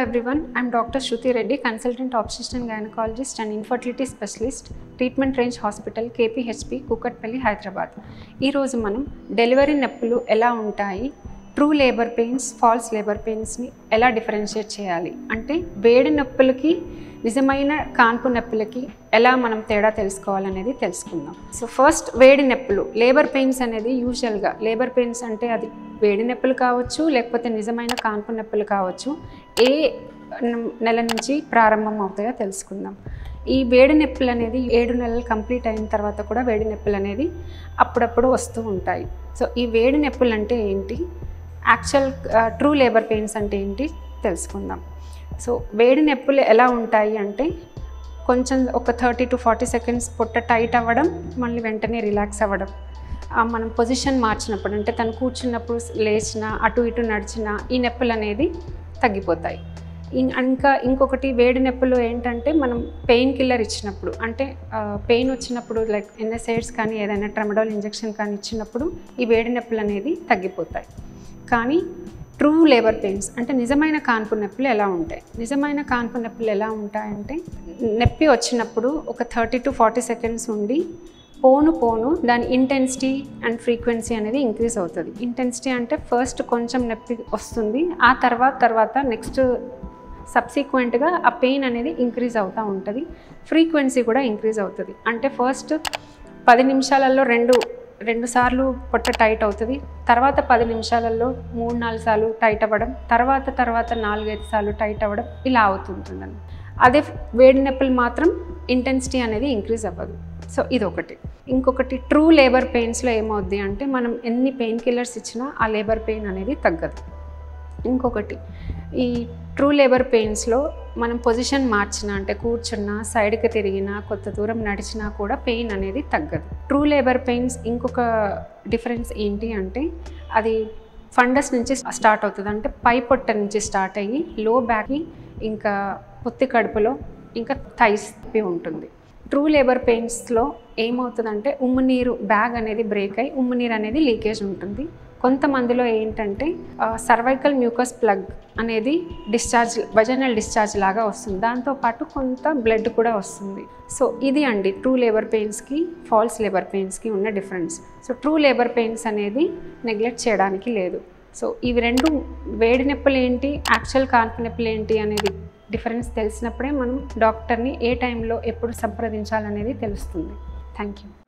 everyone. I'm Dr. Shruti Reddy, consultant obstetrician gynecologist and infertility specialist, treatment range hospital కేపీహెచ్పి కూకట్పల్లి హైదరాబాద్ ఈరోజు మనం delivery నొప్పులు ఎలా ఉంటాయి true labour pains false labour పెయిన్స్ని ఎలా డిఫరెన్షియేట్ చేయాలి అంటే వేడి నొప్పులకి నిజమైన కాన్పు నొప్పులకి ఎలా మనం తేడా తెలుసుకోవాలనేది తెలుసుకుందాం సో ఫస్ట్ వేడి నొప్పులు లేబర్ పెయిన్స్ అనేది యూజువల్గా లేబర్ పెయిన్స్ అంటే అది వేడి నొప్పులు కావచ్చు లేకపోతే నిజమైన కాన్పు నొప్పులు కావచ్చు ఏ నెల నుంచి ప్రారంభం అవుతాయో తెలుసుకుందాం ఈ వేడి నొప్పులు అనేది ఏడు నెలలు కంప్లీట్ అయిన తర్వాత కూడా వేడి నొప్పులు అనేది అప్పుడప్పుడు వస్తూ ఉంటాయి సో ఈ వేడి నొప్పులు అంటే ఏంటి యాక్చువల్ ట్రూ లేబర్ పెయిన్స్ అంటే ఏంటి తెలుసుకుందాం సో వేడి నొప్పులు ఎలా ఉంటాయి అంటే కొంచెం ఒక థర్టీ టు ఫార్టీ సెకండ్స్ పొట్ట టైట్ అవ్వడం మళ్ళీ వెంటనే రిలాక్స్ అవ్వడం ఆ మనం పొజిషన్ మార్చినప్పుడు అంటే తను కూర్చున్నప్పుడు లేచినా అటు ఇటు నడిచినా ఈ నొప్పులు అనేది తగ్గిపోతాయి ఇం- ఇంకా ఇంకొకటి వేడి నొప్పులు ఏంటంటే మనం పెయిన్ కిల్లర్ ఇచ్చినప్పుడు అంటే పెయిన్ వచ్చినప్పుడు లైక్ ఎన్ఎస్ఐడ్స్ కానీ ఏదైనా ట్రమడోల్ ఇంజెక్షన్ కానీ ఇచ్చినప్పుడు ఈ వేడి నొప్పులు అనేది తగ్గిపోతాయి కానీ ట్రూ లేబర్ పెయిన్స్ అంటే నిజమైన కాన్పు నొప్పులు ఎలా ఉంటాయి నిజమైన కాన్పు నొప్పులు ఎలా ఉంటాయంటే నొప్పి వచ్చినప్పుడు ఒక థర్టీ టు ఫార్టీ సెకండ్స్ ఉండి పోను పోను దాని ఇంటెన్సిటీ అండ్ ఫ్రీక్వెన్సీ అనేది ఇంక్రీజ్ అవుతుంది ఇంటెన్సిటీ అంటే ఫస్ట్ కొంచెం నొప్పి వస్తుంది ఆ తర్వాత తర్వాత నెక్స్ట్ సబ్సిక్వెంట్గా ఆ పెయిన్ అనేది ఇంక్రీజ్ అవుతూ ఉంటుంది ఫ్రీక్వెన్సీ కూడా ఇంక్రీజ్ అవుతుంది అంటే ఫస్ట్ పది నిమిషాలలో రెండు రెండు సార్లు పొట్ట టైట్ అవుతుంది తర్వాత పది నిమిషాలలో మూడు నాలుగు సార్లు టైట్ అవ్వడం తర్వాత తర్వాత నాలుగైదు సార్లు టైట్ అవ్వడం ఇలా అవుతుంటుందండి అదే వేడి నొప్పులు మాత్రం ఇంటెన్సిటీ అనేది ఇంక్రీజ్ అవ్వదు సో ఇది ఒకటి ఇంకొకటి ట్రూ లేబర్ పెయిన్స్లో ఏమవుద్ది అంటే మనం ఎన్ని పెయిన్ కిల్లర్స్ ఇచ్చినా ఆ లేబర్ పెయిన్ అనేది తగ్గదు ఇంకొకటి ఈ ట్రూ లేబర్ పెయిన్స్లో మనం పొజిషన్ మార్చినా అంటే కూర్చున్నా సైడ్కి తిరిగినా కొత్త దూరం నడిచినా కూడా పెయిన్ అనేది తగ్గదు ట్రూ లేబర్ పెయిన్స్ ఇంకొక డిఫరెన్స్ ఏంటి అంటే అది ఫండస్ నుంచి స్టార్ట్ అవుతుంది అంటే పై పొట్ట నుంచి స్టార్ట్ అయ్యి లో బ్యాక్కి ఇంకా పొత్తి కడుపులో ఇంకా థైస్ ఉంటుంది ట్రూ లేబర్ పెయిన్స్లో ఏమవుతుందంటే ఉమ్ము నీరు బ్యాగ్ అనేది బ్రేక్ అయ్యి ఉమ్ము నీరు అనేది లీకేజ్ ఉంటుంది కొంతమందిలో ఏంటంటే సర్వైకల్ మ్యూకస్ ప్లగ్ అనేది డిశ్చార్జ్ వజనల్ డిశ్చార్జ్ లాగా వస్తుంది దాంతోపాటు కొంత బ్లడ్ కూడా వస్తుంది సో ఇది అండి ట్రూ లేబర్ పెయిన్స్కి ఫాల్స్ లేబర్ పెయిన్స్కి ఉన్న difference so true labour pains అనేది నెగ్లెక్ట్ చేయడానికి లేదు సో ఇవి రెండు వేడి నొప్పులు ఏంటి యాక్చువల్ కాన్పు నొప్పులు ఏంటి అనేది డిఫరెన్స్ తెలిసినప్పుడే మనం డాక్టర్ని ఏ టైంలో ఎప్పుడు సంప్రదించాలనేది తెలుస్తుంది థ్యాంక్ యూ